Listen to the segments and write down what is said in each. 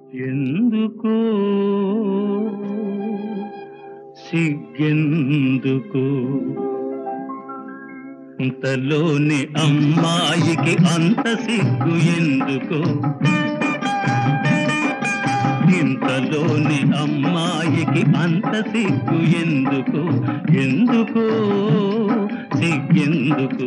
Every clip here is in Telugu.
ఎందుకో సిగ్గెందుకు ఇంతలోని అమ్మాయికి అంత సిగ్గు ఎందుకో ఇంతలోని అమ్మాయికి అంత సిగ్గు ఎందుకు ఎందుకో సిగ్గెందుకు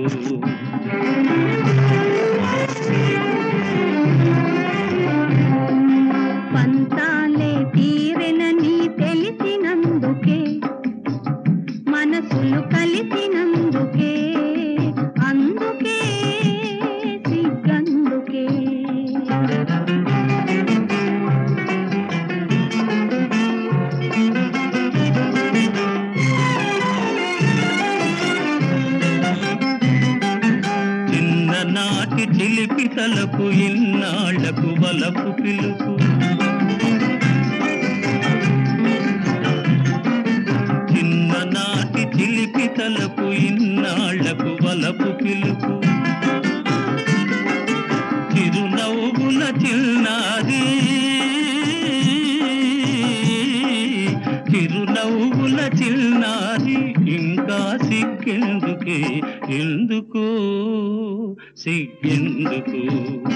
పంతాలే తీరెనని తెలిసినందుకే మనసులు కలిసినందుకే అందుకే సిగ్గందుకే చిన్ననాటి చిలిపి తలకు ఇన్నాళ్లకు వలపు పిలుపు చిన్ననాటి చిలిపి తలకు ఇన్నాళ్లకు వలపు పిలుపు చిరునవ్వుల చిన్నారి చిరునవ్వుల చిన్నారి ఇంకా సిగ్గెందుకే ఎందుకు సిగ్గెందుకు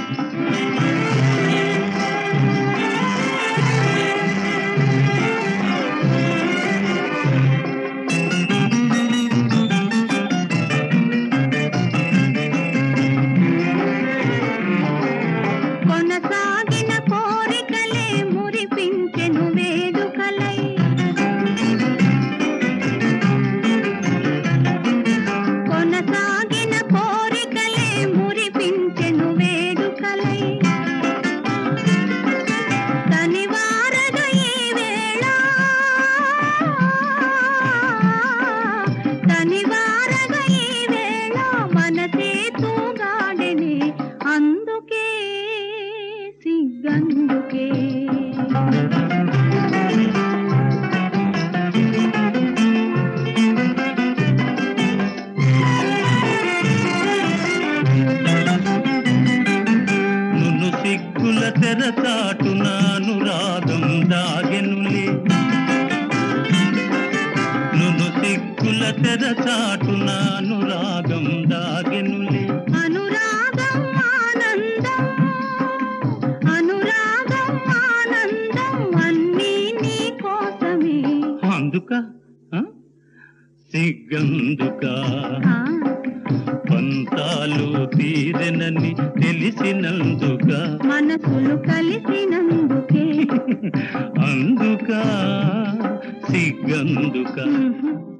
కొనసాగిన కోరికలే మురిపించెను వేడుకలై కొనసాగిన కోరికలే మురిపించెను వేడుకలై తనివారగ ఈ వేళ తనివారగ ఈ వేళ మనసే తూగాడెనే అందుకే సిగ్గందుకే నును సిగ్గుల తెరచాటున అనురాగం దాగెనులే నును సిగ్గుల తెరచాటున అనురాగం దాగెనులే అనురాగం ఆనందం అనురాగం ఆనందం అన్నీ నీ కోసమే అందుక ఆ? సిగ్గందుక ఆ, పంతాలు తీరెనని తెలిసినందుక మనసులు కలిసినందుకే అందుక సిగ్గందుక ఉహు.